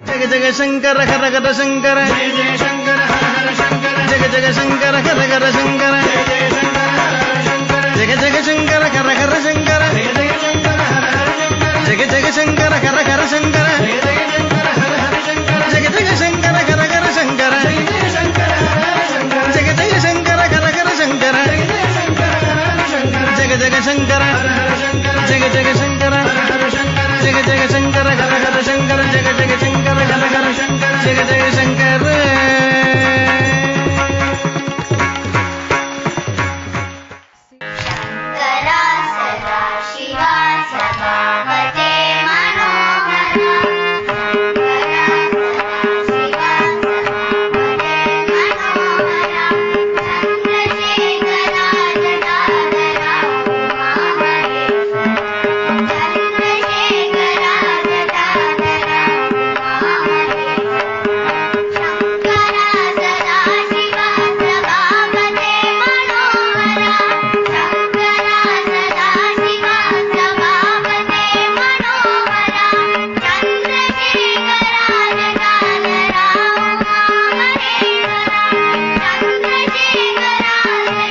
ஜெக ஜெக சங்கர ஹர ஹர சங்கர ஜெய ஜெய சங்கர ஹர ஹர சங்கர ஜெக ஜெக சங்கர ஹர ஹர சங்கர ஜெய ஜெய சங்கர ஹர ஹர சங்கர ஜெக ஜெக சங்கர ஹர ஹர சங்கர ஜெய ஜெய சங்கர ஹர ஹர சங்கர ஜெக ஜெக சங்கர ஹர ஹர சங்கர ஜெய ஜெய சங்கர ஹர ஹர சங்கர ஜெக ஜெக சங்கர ஜெக ஜெக சங்கர ஹர ஹர சங்கர ஜெக ஜெக சங்கர ஹர ஹர சங்கர ஜெக ஜெக சங்கர शङ्करा सदा शिवा सभापते मनोहरा शङ्करा सदा शिवा सभापते मनोहरा चन्द्रशेखरा जटाधरा उमामहेश्वरा चन्द्रशेखरा जटाधरा उमामहेश्वरा शङ्करा सदा शिवा सभापते मनोहरा शङ्करा सदा शिवा सभापते मनोहरा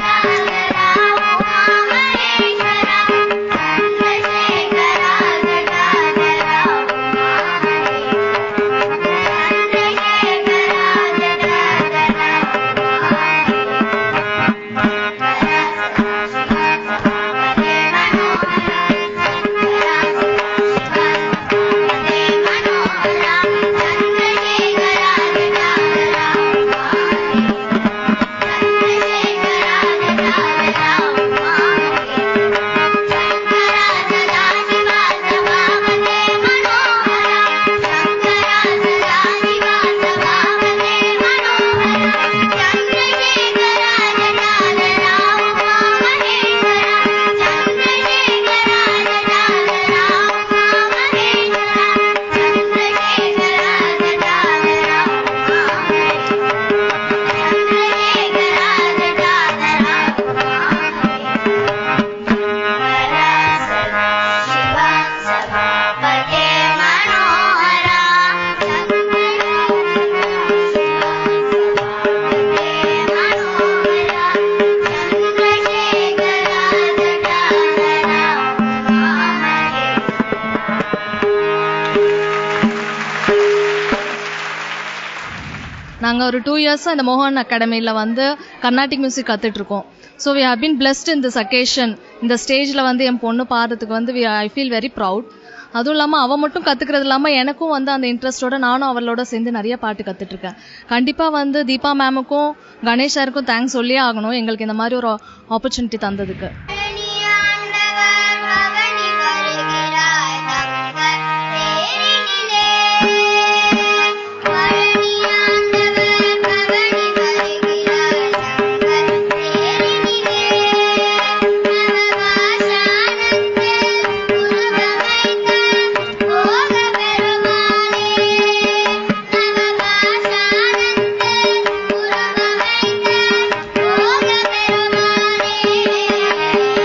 शिवा सभापते मनोहरा நாங்க ஒரு டூ இயர்ஸா இந்த மோகன் அகாடமியில வந்து கர்நாடிக் மியூசிக் கத்துட்டு இருக்கோம் so we have been blessed in this occasion இந்த ஸ்டேஜ்ல வந்து என் பொண்ணு பாடுறதுக்கு வந்து ஐ ஃபீல் வெரி ப்ரவுட் அதுவும் இல்லாம அவ மட்டும் கத்துக்கிறது இல்லாம எனக்கும் வந்து அந்த இன்ட்ரெஸ்டோட நானும் அவளோட சேர்ந்து நிறைய பாட்டு கத்துட்டு இருக்கேன் கண்டிப்பா வந்து தீபா மேமுக்கும் கணேஷ் சாருக்கும் தேங்க்ஸ் சொல்லியே ஆகணும் எங்களுக்கு இந்த மாதிரி ஒரு ஆப்பர்ச்சுனிட்டி தந்ததுக்கு ஆண்டவர் பவனி வருகிறாய் தங்கள் தேரினிலே பழனி ஆண்டவர் பவனி வருகிறாய் தங்கள் தேரினிலே நவபாஷாணத்தில் உருவமைத்த போக பெருமானே நவபாஷாணத்தில் உருவமைத்த போக பெருமானே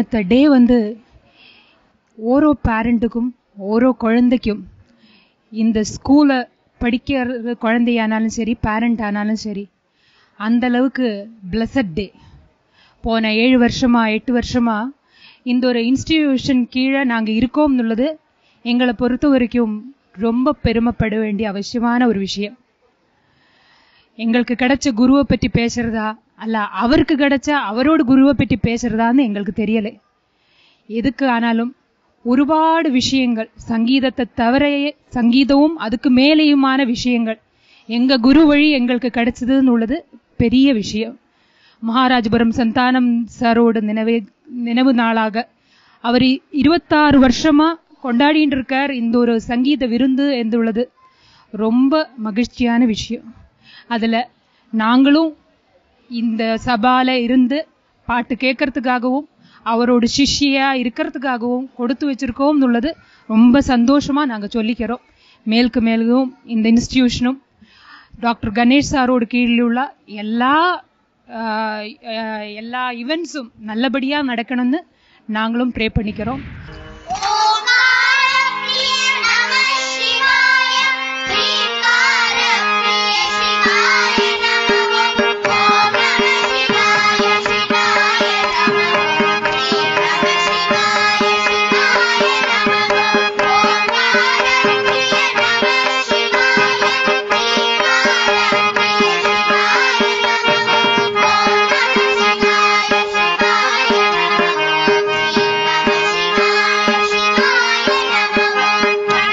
இன்னத்த டே வந்து ஓரோ பேரண்ட்டுக்கும் ஓரோ குழந்தைக்கும் இந்த ஸ்கூலை படிக்கிற குழந்தையானாலும் சரி பேரண்ட் ஆனாலும் சரி அந்த அளவுக்கு பிளஸட் டே போன ஏழு வருஷமா எட்டு வருஷமா இந்த ஒரு இன்ஸ்டிடியூஷன் கீழே நாங்கள் இருக்கோம்னுள்ளது எங்களை பொறுத்த வரைக்கும் ரொம்ப பெருமைப்பட வேண்டிய அவசியமான ஒரு விஷயம் எங்களுக்கு கிடைச்ச குருவை பற்றி பேசுறதா அல்ல அவருக்கு கிடைச்ச அவரோட குருவை பற்றி பேசுறதான்னு எங்களுக்கு தெரியல எதுக்கு ஆனாலும் ஒருபாடு விஷயங்கள் சங்கீதத்தை தவிர சங்கீதமும் அதுக்கு மேலேயுமான விஷயங்கள் எங்க குரு வழி எங்களுக்கு கிடைச்சதுன்னு உள்ளது பெரிய விஷயம் மகாராஜபுரம் சந்தானம் சாரோட நினைவே நினைவு நாளாக அவர் இருபத்தாறு வருஷமா கொண்டாடிட்டு இருக்கார் இந்த ஒரு சங்கீத விருந்து என்றுள்ளது ரொம்ப மகிழ்ச்சியான விஷயம் அதுல நாங்களும் இந்த சபால இருந்து பாட்டு கேட்கறதுக்காகவும் அவரோட சிஷ்யா இருக்கிறதுக்காகவும் கொடுத்து வச்சிருக்கோம் உள்ளது ரொம்ப சந்தோஷமா நாங்க சொல்லிக்கிறோம் மேலுக்கு மேலும் இந்த இன்ஸ்டிடியூஷனும் டாக்டர் கணேஷ் சாரோட கீழில் உள்ள எல்லா ஆஹ், ஆஹ், எல்லா இவெண்ட்ஸும் நல்லபடியா நடக்கணும்னு நாங்களும் ப்ரே பண்ணிக்கிறோம் ஓங்கார பிரிய நம சிவாய ஸ்ரீகார பிரிய சிவாய நம ஓம் நம சிவாய சிவாய நம ஸ்ரீ நம சிவாய சிவாய நம ஓங்கார பிரிய நம சிவாய ஸ்ரீகார பிரிய சிவாய நம ஓம் நம சிவாய சிவாய நம ஸ்ரீ நம சிவாய சிவாய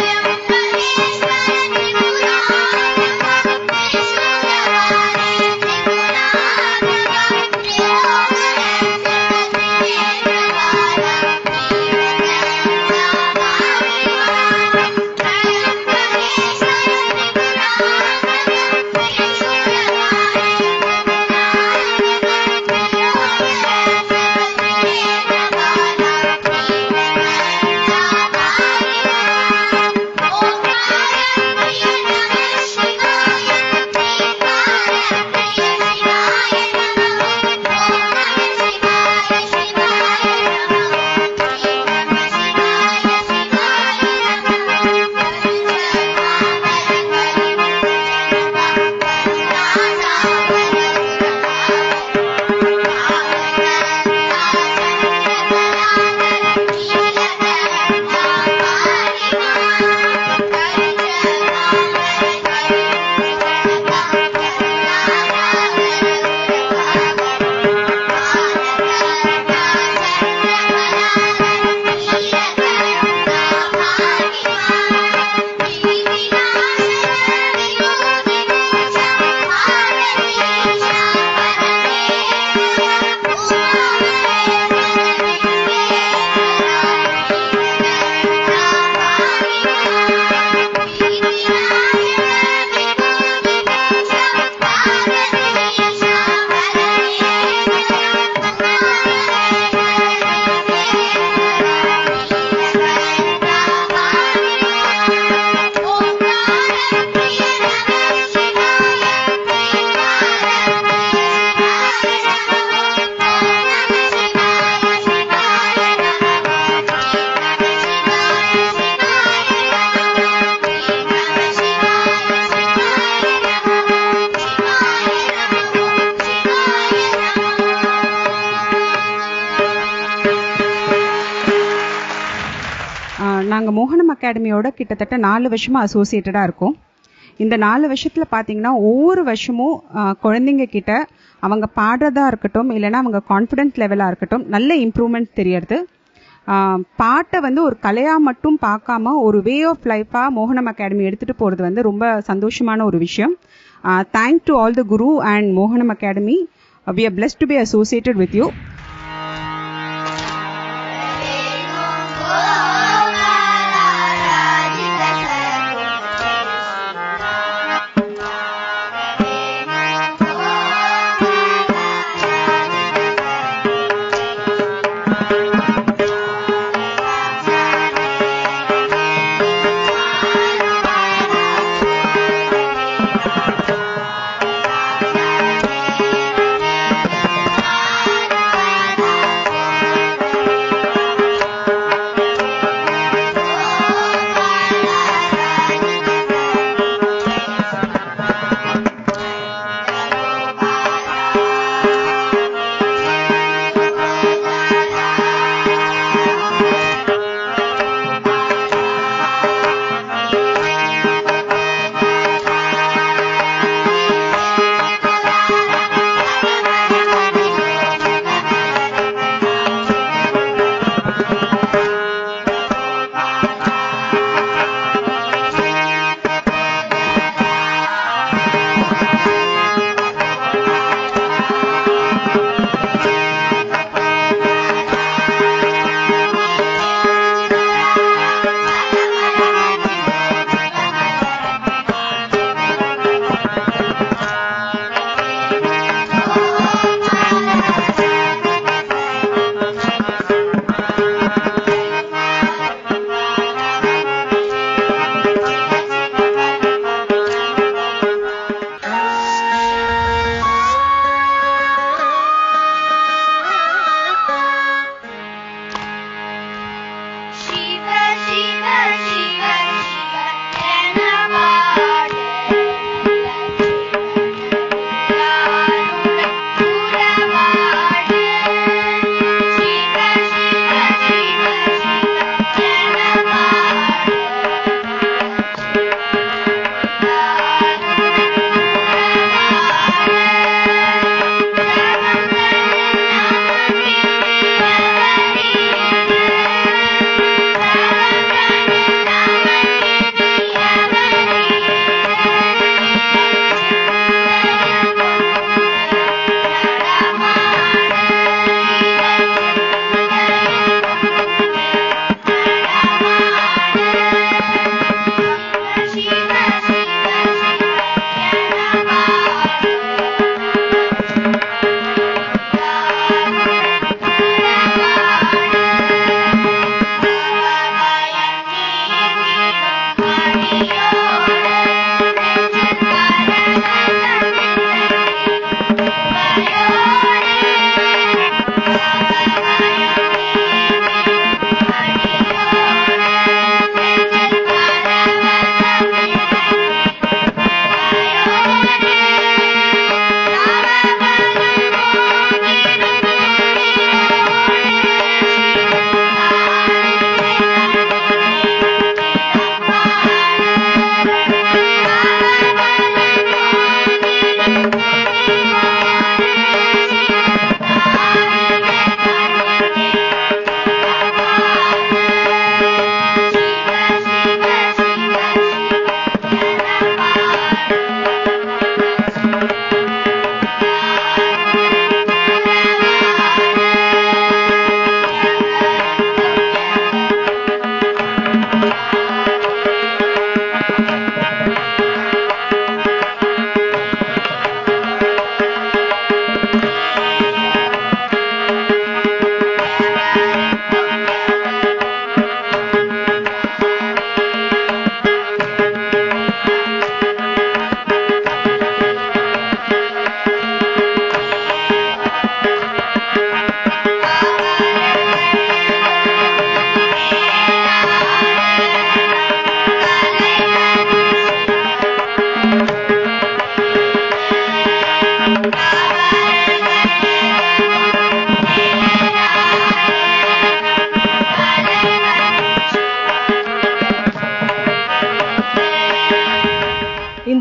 நாங்கள் மோகனம் அகாடமியோட கிட்டத்தட்ட நாலு வருஷமா அசோசியேட்டடாக இருக்கோம் இந்த நாலு வருஷத்தில் பார்த்தீங்கன்னா ஒவ்வொரு வருஷமும் ஆ, குழந்தைங்க கிட்ட அவங்க பாடுறதா இருக்கட்டும் இல்லைன்னா அவங்க கான்ஃபிடன்ஸ் லெவலாக இருக்கட்டும் நல்ல இம்ப்ரூவ்மெண்ட் தெரியறது ஆ, பாட்டை வந்து ஒரு கலையாக மட்டும் பார்க்காம ஒரு வே ஆஃப் லைஃபாக மோகனம் அகாடமி எடுத்துகிட்டு போகிறது வந்து ரொம்ப சந்தோஷமான ஒரு விஷயம் thank to all the guru and மோகனம் academy we are bless to be associated with you Thank you.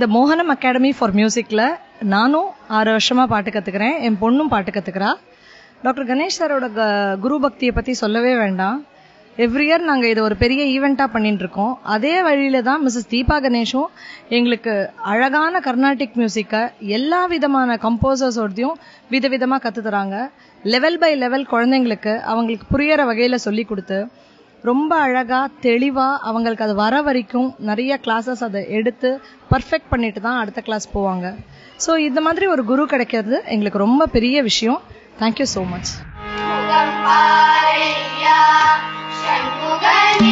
இந்த மோகனம் அகாடமி ஃபார் மியூசிக்ல நானும் ஆறு வருஷமா பாட்டு கத்துக்கிறேன் என் பொண்ணும் பாட்டு கத்துக்கிறா டாக்டர் கணேஷ் சாரோட க- குரு பக்தியை பத்தி சொல்லவே வேண்டாம் எவ்ரி இயர் நாங்க இது ஒரு பெரிய ஈவெண்டா பண்ணிட்டு இருக்கோம் அதே வழியில தான் மிஸ்ஸஸ் தீபா கணேஷும் எங்களுக்கு அழகான கர்நாடிக் மியூசிக்கை எல்லா விதமான கம்போசர்ஸோடையும் விதவிதமா கத்து தராங்க லெவல் பை லெவல் குழந்தைங்களுக்கு அவங்களுக்கு புரியற வகையில சொல்லி கொடுத்து ரொம்ப அழகா தெளிவா அவங்களுக்கு அது வர வரைக்கும் நிறைய கிளாஸஸ் அதை எடுத்து பர்ஃபெக்ட் பண்ணிட்டு தான் அடுத்த கிளாஸ் போவாங்க ஸோ இந்த மாதிரி ஒரு குரு கிடைக்கிறது எங்களுக்கு ரொம்ப பெரிய விஷயம் தேங்க்யூ ஸோ மச் முகம்பாரையா சண்முகனே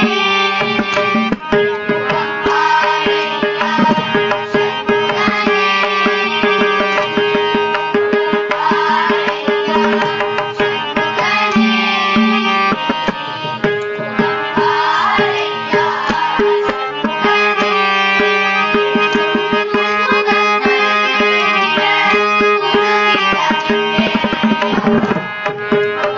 முகம்பாரையா சண்முகனே முகம்பாரையா சண்முகனே முகம்பாரையா சண்முகனே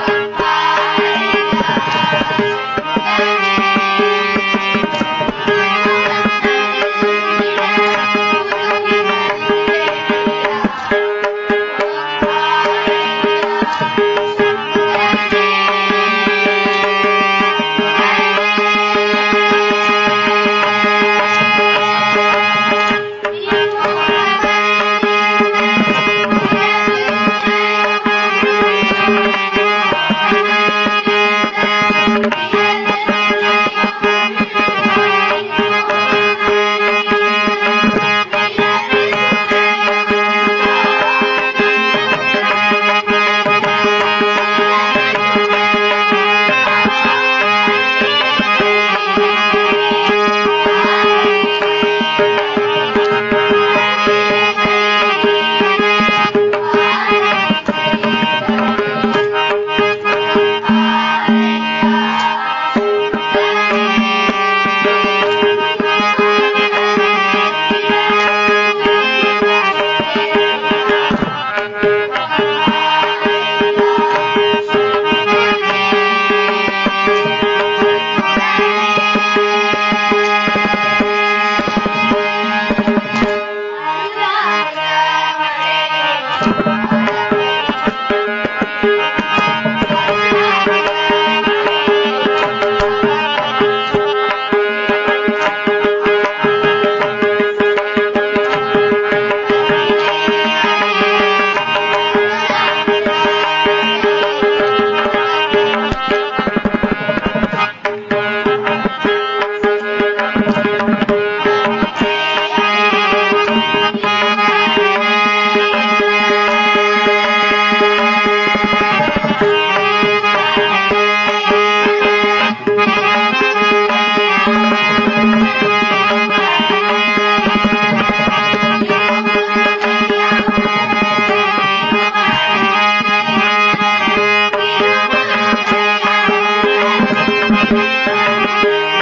Thank you.